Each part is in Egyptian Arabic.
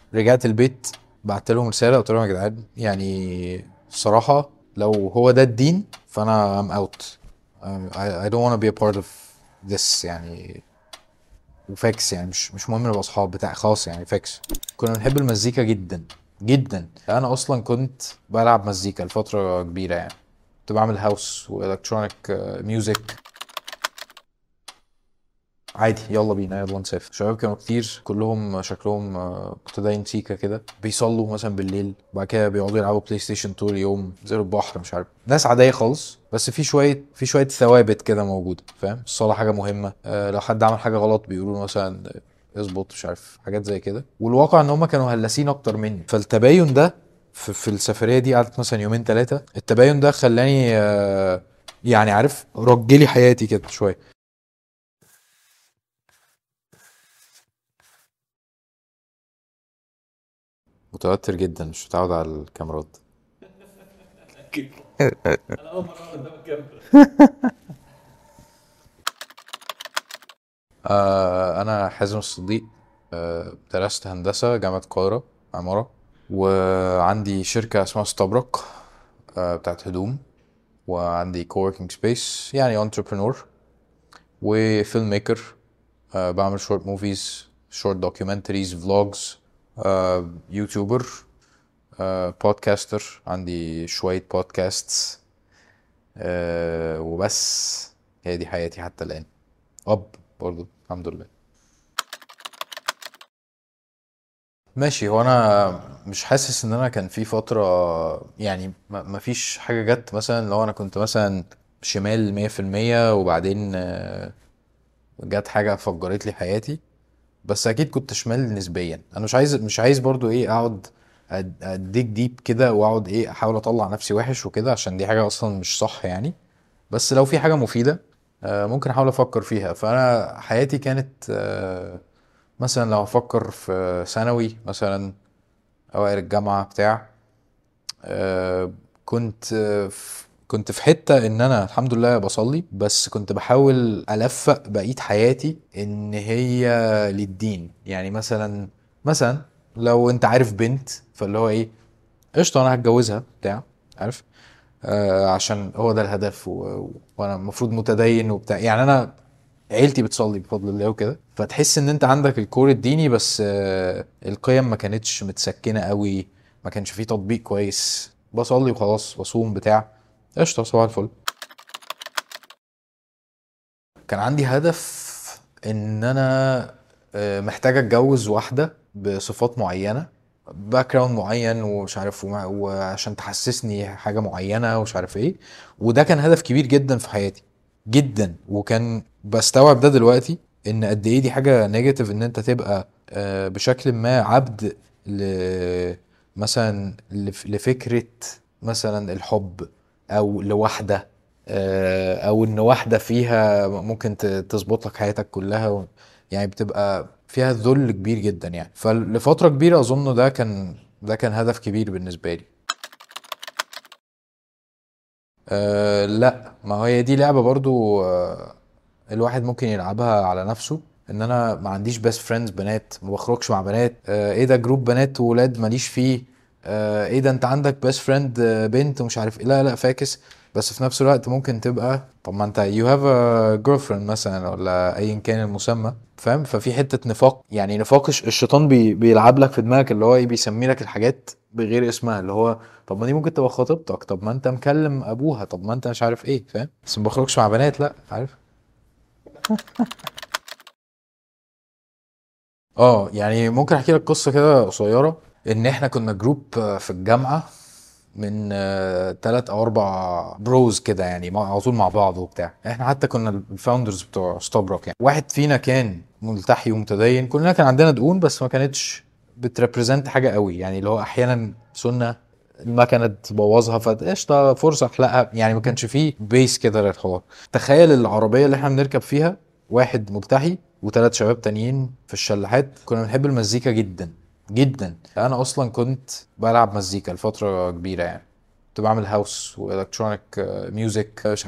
رجعت البيت بعت لهم رساله قلت لهم يا جدعان يعني الصراحه لو هو ده الدين فانا ام اوت I, I don't want to be a part of this يعني وفاكس يعني مش مش مهم نبقى اصحاب بتاع خلاص يعني فاكس كنا بنحب المزيكا جدا جدا انا اصلا كنت بلعب مزيكا لفتره كبيره يعني كنت بعمل هاوس والكترونيك ميوزك عادي يلا بينا يلا نسافر الشباب كانوا كتير كلهم شكلهم آه، متدين سيكا كده بيصلوا مثلا بالليل وبعد كده بيقعدوا يلعبوا بلاي ستيشن طول اليوم ينزلوا البحر مش عارف ناس عاديه خالص بس في شويه في شويه ثوابت كده موجوده فاهم الصلاه حاجه مهمه آه لو حد عمل حاجه غلط بيقولوا له مثلا آه، اظبط مش عارف حاجات زي كده والواقع ان هم كانوا هلاسين اكتر مني فالتباين ده في, في السفريه دي قعدت مثلا يومين ثلاثه التباين ده خلاني آه يعني عارف رجلي حياتي كده شويه متوتر جدا مش متعود على الكاميرات انا اول مره اقعد قدام الكاميرا آه انا حازم الصديق آه درست هندسة جامعة القاهرة عمارة وعندي شركة اسمها ستابرك آه بتاعت هدوم وعندي كووركينج سبيس يعني انتربرنور وفيلم ميكر آه بعمل شورت موفيز شورت دوكيومنتريز فلوجز آه يوتيوبر آه بودكاستر عندي شوية بودكاستس آه وبس هي دي حياتي حتى الآن أب برضو الحمد لله ماشي هو انا مش حاسس ان انا كان في فترة يعني ما ما فيش حاجة جت مثلا لو انا كنت مثلا شمال مية في المية وبعدين آه، جت حاجة فجرت لي حياتي بس اكيد كنت شمال نسبيا انا مش عايز مش عايز برضو ايه اقعد أد- اديك ديب كده واقعد ايه احاول اطلع نفسي وحش وكده عشان دي حاجة اصلا مش صح يعني بس لو في حاجة مفيدة آه، ممكن احاول افكر فيها فانا حياتي كانت آه، مثلا لو افكر في ثانوي مثلا اوائل الجامعة بتاع آه، كنت آه، في- كنت في حتة ان انا الحمد لله بصلي بس كنت بحاول الفق بقية حياتي ان هي للدين يعني مثلا مثلا لو انت عارف بنت فاللي هو ايه قشطة انا هتجوزها بتاع عارف آه عشان هو ده الهدف و... و- وانا المفروض متدين وبتاع يعني انا عيلتي بتصلي بفضل الله وكده فتحس ان انت عندك الكور الديني بس آه القيم ما كانتش متسكنه قوي ما كانش فيه تطبيق كويس بصلي وخلاص بصوم بتاع قشطه صباح الفل كان عندي هدف ان انا آه، محتاج اتجوز واحده بصفات معينه باك جراوند معين ومش عارف ومع- وعشان تحسسني حاجه معينه ومش عارف ايه وده كان هدف كبير جدا في حياتي جدا وكان بستوعب ده دلوقتي ان قد ايه دي حاجه نيجاتيف ان انت تبقى آه، بشكل ما عبد ل مثلا لف- لفكره مثلا الحب او لواحده آه، او ان واحده فيها ممكن ت- تظبط لك حياتك كلها و... يعني بتبقى فيها ذل كبير جدا يعني فلفتره كبيره اظن ده كان ده كان هدف كبير بالنسبه لي أه لا ما هي دي لعبه برضو أه الواحد ممكن يلعبها على نفسه ان انا ما عنديش بيست فريندز بنات ما بخرجش مع بنات أه ايه ده جروب بنات وولاد ماليش فيه أه ايه ده انت عندك بيست فريند بنت ومش عارف ايه لا لا فاكس بس في نفس الوقت ممكن تبقى طب ما انت you have a girlfriend مثلا ولا ايا كان المسمى فاهم ففي حتة نفاق يعني نفاق الش- الشيطان بي بيلعب لك في دماغك اللي هو ايه بيسمي لك الحاجات بغير اسمها اللي هو طب ما دي ممكن تبقى خطيبتك طب ما انت مكلم ابوها طب ما انت مش عارف ايه فاهم بس ما بخرجش مع بنات لا عارف اه يعني ممكن احكي لك قصه كده قصيره ان احنا كنا جروب آه، في الجامعه من ثلاث او اربع بروز كده يعني مع- على طول مع بعض وبتاع احنا حتى كنا الفاوندرز بتوع ستوبروك يعني واحد فينا كان ملتحي ومتدين كلنا كان عندنا دقون بس ما كانتش بتريبريزنت حاجه قوي يعني اللي هو احيانا سنه المكنه تبوظها فقشطه فرصه احلقها يعني ما كانش فيه بيس كده للحوار تخيل العربيه اللي احنا بنركب فيها واحد ملتحي وثلاث شباب تانيين في الشلاحات كنا بنحب المزيكا جدا جدا انا اصلا كنت بلعب مزيكا لفتره كبيره يعني كنت بعمل هاوس والكترونيك ميوزك مش عارف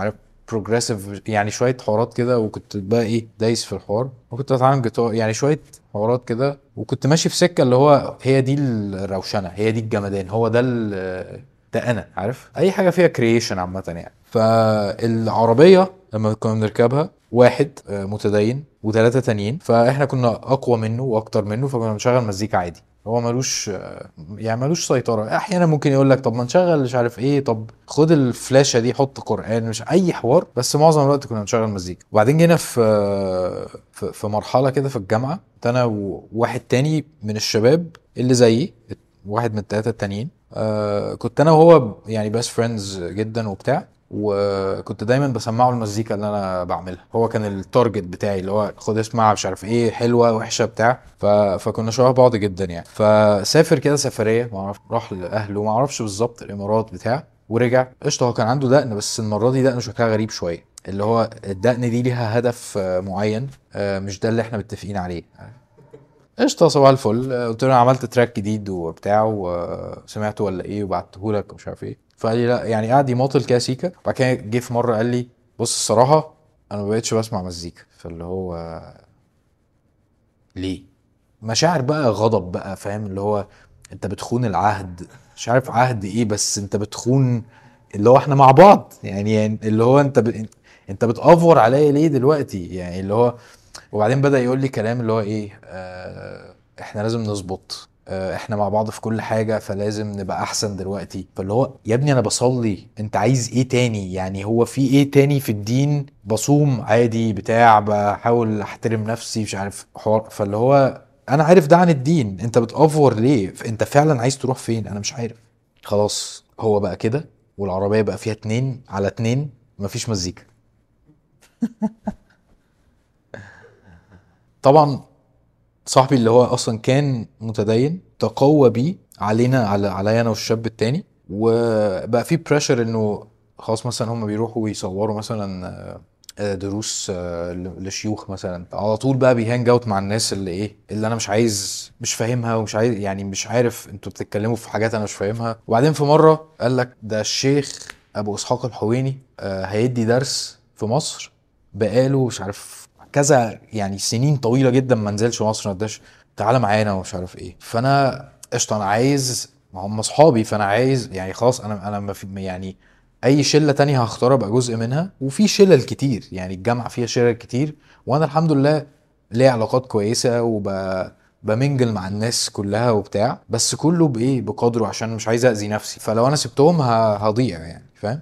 بروجريسيف يعني شويه حوارات كده وكنت بقى ايه دايس في الحوار وكنت بتعلم جيتار يعني شويه حوارات كده وكنت ماشي في سكه اللي هو هي دي الروشنه هي دي الجمدان هو ده ال- ده انا عارف اي حاجه فيها كرييشن عامه يعني فالعربيه لما كنا بنركبها واحد آه، متدين وثلاثه تانيين فاحنا كنا اقوى منه واكتر منه فكنا بنشغل مزيكا عادي هو ملوش آه، يعني ملوش سيطره احيانا ممكن يقول لك طب ما نشغل مش عارف ايه طب خد الفلاشه دي حط قران مش اي حوار بس معظم الوقت كنا بنشغل مزيكا وبعدين جينا في في, في مرحله كده في الجامعه كنت انا وواحد تاني من الشباب اللي زيي واحد من الثلاثه التانيين آه كنت انا وهو يعني بس فريندز جدا وبتاع وكنت دايما بسمعه المزيكا اللي انا بعملها هو كان التارجت بتاعي اللي هو خد اسمع مش عارف ايه حلوه وحشه بتاع ف... فكنا شبه بعض جدا يعني فسافر كده سفريه ما اعرف راح لاهله ما اعرفش بالظبط الامارات بتاع ورجع قشطه هو كان عنده دقن بس المره دي دقنه شكلها غريب شويه اللي هو الدقن دي ليها هدف آه، معين آه، مش ده اللي احنا متفقين عليه قشطه صباح الفل آه، قلت له انا عملت تراك جديد وبتاع وسمعته ولا ايه وبعته لك ومش عارف ايه فقال لي لا يعني قعد يماطل كده سيكا وبعد كده جه في مره قال لي بص الصراحه انا ما بقتش بسمع مزيكا فاللي هو ليه مشاعر بقى غضب بقى فاهم اللي هو انت بتخون العهد مش عارف عهد ايه بس انت بتخون اللي هو احنا مع بعض يعني, يعني اللي هو انت ب... انت بتأفور عليا ليه دلوقتي يعني اللي هو وبعدين بدأ يقول لي كلام اللي هو ايه آه احنا لازم نظبط آه احنا مع بعض في كل حاجة فلازم نبقى احسن دلوقتي فاللي هو يا ابني انا بصلي انت عايز ايه تاني يعني هو في ايه تاني في الدين بصوم عادي بتاع بحاول احترم نفسي مش عارف حوار فاللي هو انا عارف ده عن الدين انت بتأفور ليه انت فعلا عايز تروح فين انا مش عارف خلاص هو بقى كده والعربية بقى فيها اتنين على اتنين مفيش مزيكا طبعا صاحبي اللي هو اصلا كان متدين تقوى بيه علينا على عليا انا والشاب التاني وبقى في بريشر انه خلاص مثلا هم بيروحوا يصوروا مثلا آه، آه، دروس آه، ل- لشيوخ مثلا على طول بقى بيهانج اوت مع الناس اللي ايه اللي انا مش عايز مش فاهمها ومش عايز يعني مش عارف انتوا بتتكلموا في حاجات انا مش فاهمها وبعدين في مره قال لك ده الشيخ ابو اسحاق الحويني آه، هيدي درس في مصر بقاله مش عارف كذا يعني سنين طويله جدا ما نزلش مصر ما اداش تعالى معانا ومش عارف ايه فانا قشطه انا عايز ما هم اصحابي فانا عايز يعني خلاص انا انا ما في يعني اي شله تانية هختار ابقى جزء منها وفي شلل كتير يعني الجامعه فيها شلل كتير وانا الحمد لله ليا علاقات كويسه وب بمنجل مع الناس كلها وبتاع بس كله بايه بقدره عشان مش عايز اذي نفسي فلو انا سبتهم ه- هضيع يعني فاهم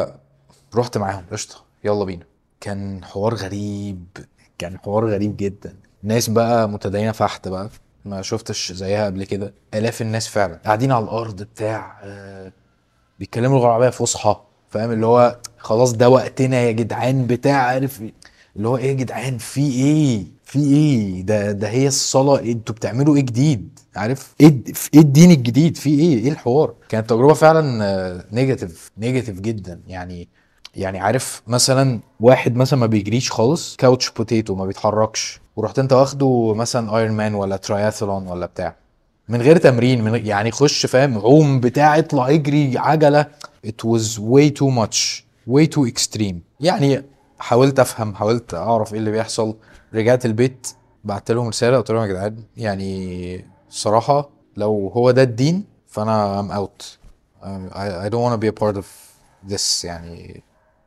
فرحت معاهم قشطه يلا بينا كان حوار غريب كان حوار غريب جدا ناس بقى متدينه فحت بقى ما شفتش زيها قبل كده الاف الناس فعلا قاعدين على الارض بتاع آه، بيتكلموا لغه عربيه فصحى فاهم اللي هو خلاص ده وقتنا يا جدعان بتاع عارف إيه؟ اللي هو ايه يا جدعان في ايه في ايه ده ده هي الصلاه إيه؟ انتوا بتعملوا ايه جديد عارف ايه الد- في ايه الدين الجديد في ايه ايه الحوار كانت تجربه فعلا نيجاتيف نيجاتيف جدا يعني يعني عارف مثلا واحد مثلا ما بيجريش خالص كاوتش بوتيتو ما بيتحركش ورحت انت واخده مثلا ايرون مان ولا تراياثلون ولا بتاع من غير تمرين من غير يعني خش فاهم عوم بتاع اطلع اجري عجله it was way too much way too extreme يعني حاولت افهم حاولت اعرف ايه اللي بيحصل رجعت البيت بعت لهم رساله قلت لهم يا جدعان يعني الصراحه لو هو ده الدين فانا I'm out I, I don't wanna be a part of this يعني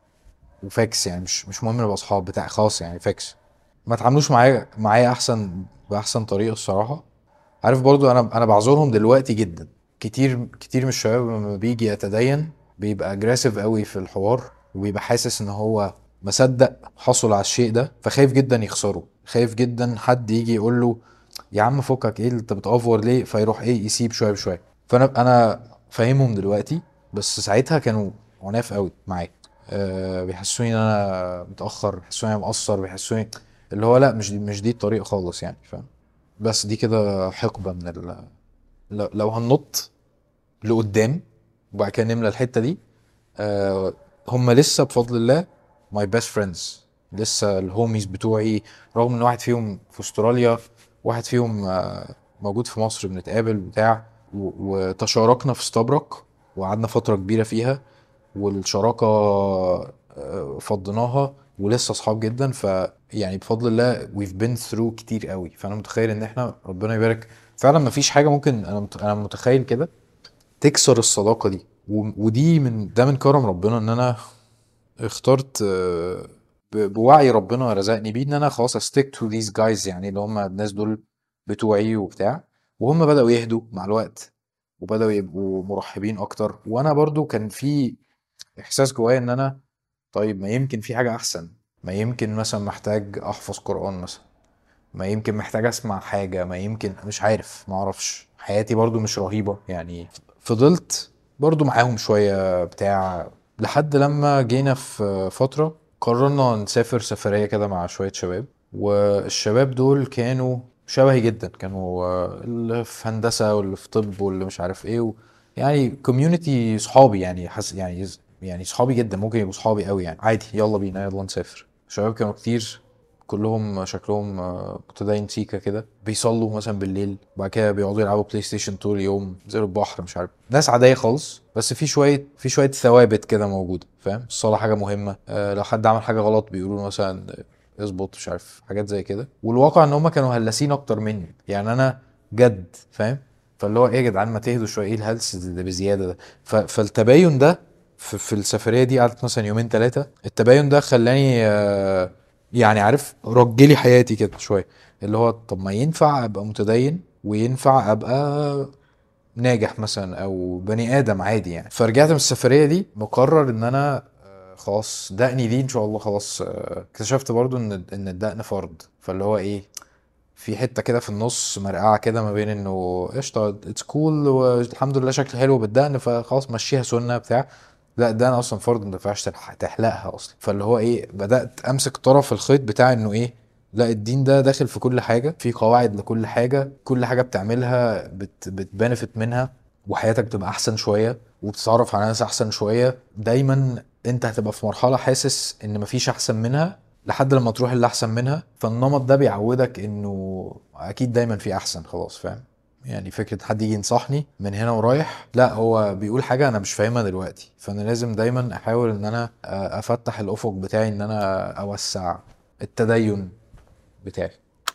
وفاكس يعني مش مش مهم نبقى اصحاب بتاع خلاص يعني فاكس ما تعاملوش معايا معايا احسن باحسن طريقه الصراحه عارف برضو انا انا بعذرهم دلوقتي جدا كتير كتير من الشباب لما بيجي يتدين بيبقى اجريسيف قوي في الحوار وبيبقى حاسس ان هو مصدق حصل على الشيء ده فخايف جدا يخسره خايف جدا حد يجي يقول له يا عم فكك ايه اللي انت بتأفور ليه فيروح ايه يسيب شويه بشويه فانا انا فاهمهم دلوقتي بس ساعتها كانوا عناف قوي معايا أه بيحسوني ان انا متاخر بيحسوني انا مقصر بيحسوني اللي هو لا مش دي مش دي الطريقه خالص يعني فاهم بس دي كده حقبه من ال لو لو هننط لقدام وبعد كده نملى الحته دي آه هم لسه بفضل الله ماي بيست فريندز لسه الهوميز بتوعي رغم ان واحد فيهم في استراليا واحد فيهم آه موجود في مصر بنتقابل بتاع و- وتشاركنا في ستابرك وقعدنا فتره كبيره فيها والشراكه آه آه، فضيناها ولسه اصحاب جدا ف يعني بفضل الله we've been through كتير قوي فانا متخيل ان احنا ربنا يبارك فعلا ما فيش حاجه ممكن انا مت- انا متخيل كده تكسر الصداقه دي و- ودي من ده من كرم ربنا ان انا اخترت آه، ب- بوعي ربنا رزقني بيه ان انا خلاص استيك تو ذيس جايز يعني اللي هم الناس دول بتوعي وبتاع وهم بدأوا يهدوا مع الوقت وبدأوا يبقوا مرحبين اكتر وانا برضو كان في احساس جوايا ان انا طيب ما يمكن في حاجة احسن ما يمكن مثلا محتاج احفظ قرآن مثلا ما يمكن محتاج اسمع حاجة ما يمكن مش عارف ما اعرفش حياتي برضو مش رهيبة يعني فضلت برضو معاهم شوية بتاع لحد لما جينا في فترة قررنا نسافر سفرية كده مع شوية شباب والشباب دول كانوا شبهي جدا كانوا آه، اللي في هندسة واللي في طب واللي مش عارف ايه و... يعني كوميونتي صحابي يعني حس يعني يعني صحابي جدا ممكن يبقوا صحابي قوي يعني عادي يلا بينا يلا نسافر شباب كانوا كتير كلهم شكلهم آه، متدين سيكا كده بيصلوا مثلا بالليل وبعد كده بيقعدوا يلعبوا بلاي ستيشن طول اليوم ينزلوا البحر مش عارف ناس عاديه خالص بس في شويه في شويه ثوابت كده موجوده فاهم الصلاه حاجه مهمه آه لو حد عمل حاجه غلط بيقولوا له مثلا آه، اظبط مش عارف حاجات زي كده والواقع ان هم كانوا هلاسين اكتر مني يعني انا جد فاهم فاللي هو ايه يا جدعان ما تهدوا شويه ايه الهلس ده بزياده ده ف- فالتباين ده في, في السفريه دي قعدت مثلا يومين ثلاثه التباين ده خلاني آه يعني عارف رجلي حياتي كده شويه اللي هو طب ما ينفع ابقى متدين وينفع ابقى ناجح مثلا او بني ادم عادي يعني فرجعت من السفريه دي مقرر ان انا آه، خلاص دقني دي ان شاء الله خلاص آه، اكتشفت برضو ان ان الدقن فرض فاللي هو ايه في حته كده في النص مرقعه كده ما بين انه قشطه اتس كول والحمد لله شكل حلو بالدقن فخلاص مشيها سنه بتاع لا ده انا اصلا فرض ما ينفعش تلح- تحلقها اصلا فاللي هو ايه بدات امسك طرف الخيط بتاع انه ايه لا الدين ده داخل في كل حاجه في قواعد لكل حاجه كل حاجه بتعملها بت بتبنفت منها وحياتك بتبقى احسن شويه وبتتعرف على ناس احسن شويه دايما انت هتبقى في مرحله حاسس ان مفيش احسن منها لحد لما تروح اللي احسن منها فالنمط ده بيعودك انه اكيد دايما في احسن خلاص فاهم يعني فكرة حد يجي ينصحني من هنا ورايح لا هو بيقول حاجة أنا مش فاهمها دلوقتي فأنا لازم دايما أحاول إن أنا آه، أفتح الأفق بتاعي إن أنا أوسع التدين بتاعي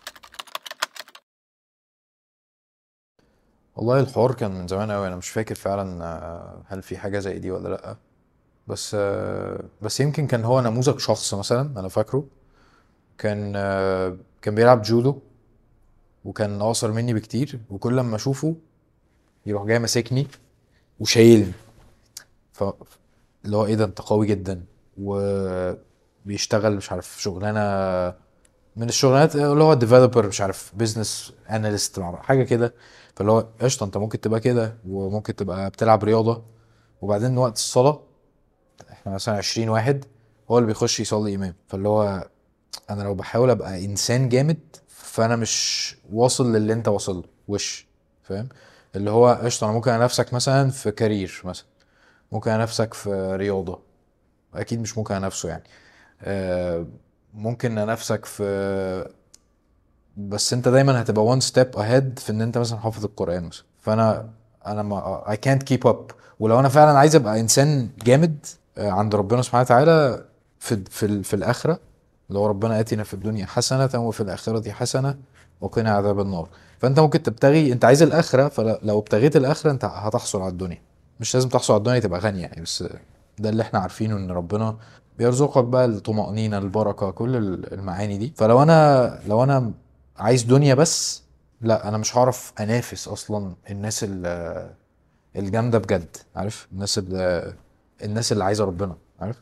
والله الحوار كان من زمان أوي أنا مش فاكر فعلا آه، هل في حاجة زي دي ولا لأ بس آه، بس يمكن كان هو نموذج شخص مثلا أنا فاكره كان آه، كان بيلعب جودو وكان أقصر مني بكتير وكل لما أشوفه يروح جاي ماسكني وشايلني ف اللي هو ايه ده انت قوي جدا وبيشتغل مش عارف شغلانه من الشغلانات اللي هو ديفلوبر مش عارف بزنس اناليست حاجه كده فاللي هو قشطه انت ممكن تبقى كده وممكن تبقى بتلعب رياضه وبعدين وقت الصلاه احنا مثلا 20 واحد هو اللي بيخش يصلي امام فاللي هو انا لو بحاول ابقى انسان جامد فانا مش واصل للي انت واصل له وش فاهم اللي هو قشطه انا ممكن انافسك مثلا في كارير مثلا ممكن انافسك في رياضه اكيد مش ممكن انافسه يعني آه، ممكن انافسك في بس انت دايما هتبقى one step ahead في ان انت مثلا حافظ القرآن مثلا فانا انا ما I can't keep up ولو انا فعلا عايز ابقى انسان جامد آه، عند ربنا سبحانه وتعالى في في ال- في الاخره لو ربنا اتنا في الدنيا حسنه وفي الاخره حسنه وقنا عذاب النار فانت ممكن تبتغي انت عايز الاخره فلو ابتغيت الاخره انت هتحصل على الدنيا مش لازم تحصل على الدنيا تبقى غني يعني بس ده اللي احنا عارفينه ان ربنا بيرزقك بقى الطمأنينة البركة كل ال- المعاني دي فلو انا لو انا عايز دنيا بس لا انا مش هعرف انافس اصلا الناس ال- الجامدة بجد عارف الناس اللي الناس اللي عايزة ربنا عارف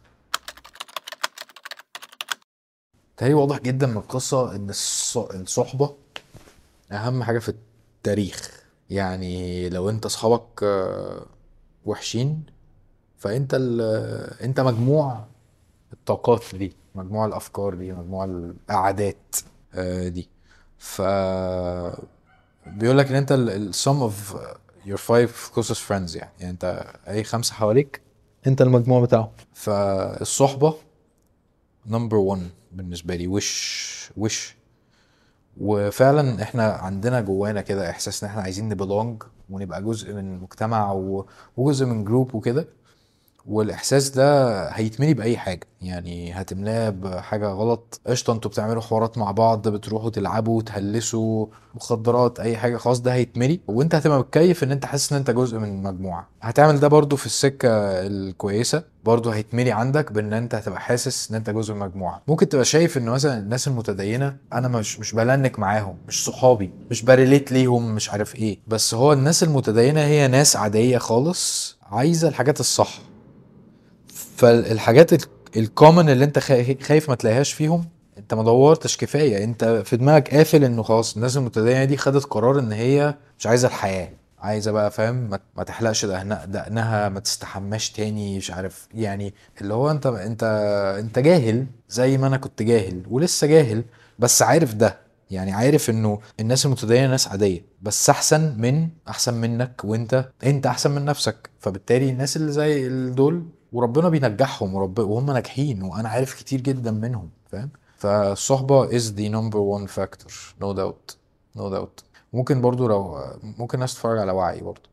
تهيألي واضح جدا من القصة ان الص- الصحبة اهم حاجة في التاريخ يعني لو انت اصحابك آه، وحشين فانت ال انت مجموع الطاقات دي مجموع الافكار دي مجموع القعدات آه، دي ف بيقول لك ان انت ال ال- sum of your five closest friends يعني يعني انت اي خمسة حواليك انت المجموع بتاعهم فالصحبة نمبر 1 بالنسبة لي وش وش وفعلا احنا عندنا جوانا كده احساس ان احنا عايزين نبلونج ونبقى جزء من مجتمع و- وجزء من جروب وكده والاحساس ده هيتملي باي حاجه يعني هتملاه بحاجه غلط قشطه انتوا بتعملوا حوارات مع بعض بتروحوا تلعبوا تهلسوا مخدرات اي حاجه خلاص ده هيتملي وانت هتبقى متكيف ان انت حاسس ان انت جزء من مجموعه هتعمل ده برضو في السكه الكويسه برضو هيتملي عندك بان انت هتبقى حاسس ان انت جزء من مجموعه ممكن تبقى شايف ان مثلا الناس المتدينه انا مش مش بلنك معاهم مش صحابي مش بريليت ليهم مش عارف ايه بس هو الناس المتدينه هي ناس عاديه خالص عايزه الحاجات الصح فالحاجات الكومن اللي انت خا- خايف ما تلاقيهاش فيهم انت ما دورتش كفايه انت في دماغك قافل انه خلاص الناس المتدينه دي خدت قرار ان هي مش عايزه الحياه عايزه بقى فاهم ما, ما تحلقش دقنها دقنها ما تستحماش تاني مش عارف يعني اللي هو انت انت انت جاهل زي ما انا كنت جاهل ولسه جاهل بس عارف ده يعني عارف انه الناس المتدينه ناس عاديه بس احسن من احسن منك وانت انت احسن من نفسك فبالتالي الناس اللي زي دول وربنا بينجحهم ورب وهم ناجحين وانا عارف كتير جدا منهم فاهم فالصحبه is the number one factor no doubt no doubt ممكن برضو لو ممكن الناس تتفرج على وعي برضو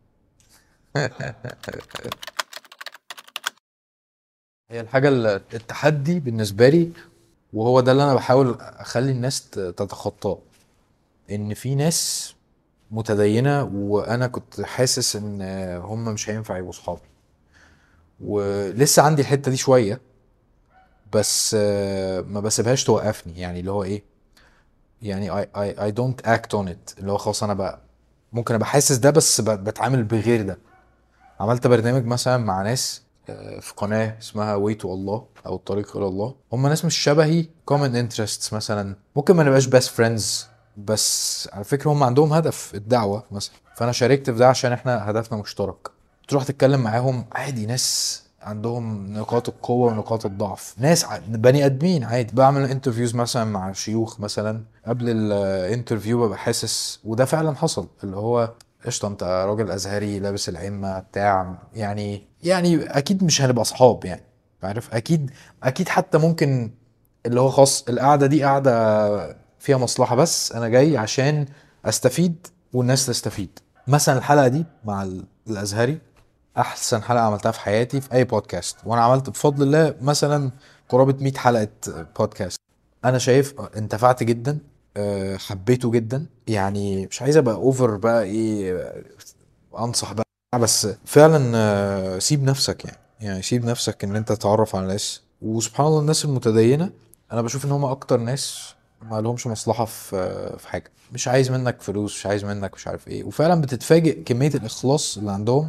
هي الحاجة ال- التحدي بالنسبة لي وهو ده اللي انا بحاول اخلي الناس ت- تتخطاه ان في ناس متدينة وانا كنت حاسس ان هم مش هينفع يبقوا صحابي ولسه عندي الحتة دي شوية بس آه، ما بسيبهاش توقفني يعني اللي هو ايه يعني I, I, I don't act on it اللي هو خلاص انا بقى ممكن ابقى حاسس ده بس ب- بتعامل بغير ده عملت برنامج مثلا مع ناس آه، في قناة اسمها way to الله او الطريق الى الله هم ناس مش شبهي common interests مثلا ممكن ما نبقاش best friends بس على فكرة هم عندهم هدف الدعوة مثلا فانا شاركت في ده عشان احنا هدفنا مشترك تروح تتكلم معاهم عادي ناس عندهم نقاط القوة ونقاط الضعف ناس ع- بني ادمين عادي بعمل انترفيوز مثلا مع شيوخ مثلا قبل الانترفيو ببقى حاسس وده فعلا حصل اللي هو قشطة انت راجل ازهري لابس العمة بتاع يعني يعني اكيد مش هنبقى اصحاب يعني عارف اكيد اكيد حتى ممكن اللي هو خاص القعدة دي قعدة فيها مصلحة بس انا جاي عشان استفيد والناس تستفيد مثلا الحلقة دي مع ال- الازهري احسن حلقة عملتها في حياتي في اي بودكاست وانا عملت بفضل الله مثلا قرابة 100 حلقة بودكاست انا شايف انتفعت جدا أه، حبيته جدا يعني مش عايز ابقى اوفر بقى ايه انصح بقى بس فعلا أه، سيب نفسك يعني يعني سيب نفسك ان انت تتعرف على ناس وسبحان الله الناس المتدينة انا بشوف ان هم اكتر ناس ما لهمش مصلحة في في حاجة مش عايز منك فلوس مش عايز منك مش عارف ايه وفعلا بتتفاجئ كمية الاخلاص اللي عندهم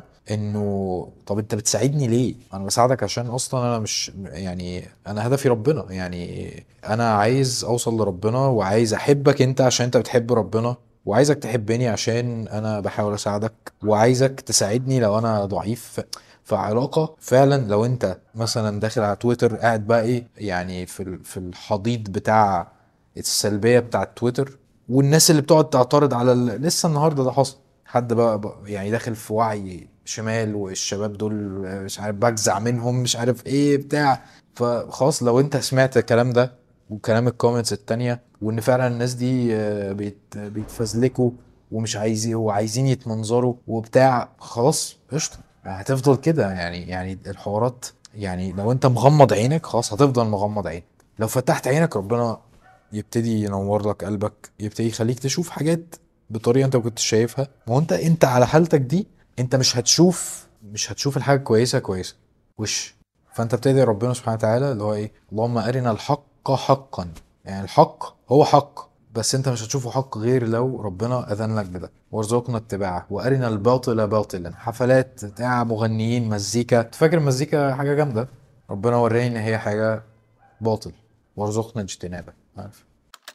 انه طب انت بتساعدني ليه انا بساعدك عشان اصلا انا مش يعني انا هدفي ربنا يعني انا عايز اوصل لربنا وعايز احبك انت عشان انت بتحب ربنا وعايزك تحبني عشان انا بحاول اساعدك وعايزك تساعدني لو انا ضعيف فعلاقة فعلا لو انت مثلا داخل على تويتر قاعد بقى ايه يعني في ال- في الحضيض بتاع السلبية بتاع تويتر والناس اللي بتقعد تعترض على ال... لسه النهارده ده حصل حد بقى, بقى يعني داخل في وعي شمال والشباب دول مش عارف بجزع منهم مش عارف ايه بتاع فخلاص لو انت سمعت الكلام ده وكلام الكومنتس التانية وان فعلا الناس دي آه، بيت بيتفزلكوا ومش عايزين وعايزين يتمنظروا وبتاع خلاص قشطة هتفضل كده يعني يعني الحوارات يعني لو انت مغمض عينك خلاص هتفضل مغمض عينك لو فتحت عينك ربنا يبتدي ينور لك قلبك يبتدي يخليك تشوف حاجات بطريقه انت ما كنتش شايفها ما هو انت انت على حالتك دي انت مش هتشوف مش هتشوف الحاجه كويسه كويسه وش فانت بتدعي ربنا سبحانه وتعالى اللي هو ايه اللهم ارنا الحق حقا يعني الحق هو حق بس انت مش هتشوفه حق غير لو ربنا اذن لك بده وارزقنا اتباعه وارنا الباطل باطلا حفلات بتاع مغنيين مزيكا تفكر المزيكا حاجه جامده ربنا وراني ان هي حاجه باطل وارزقنا اجتنابه عارف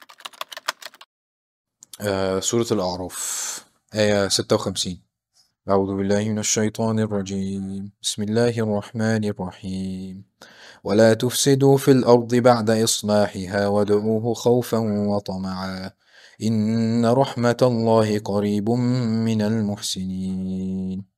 آه سورة الأعراف آية 56 أعوذ بالله من الشيطان الرجيم بسم الله الرحمن الرحيم ولا تفسدوا في الأرض بعد إصلاحها وادعوه خوفا وطمعا إن رحمة الله قريب من المحسنين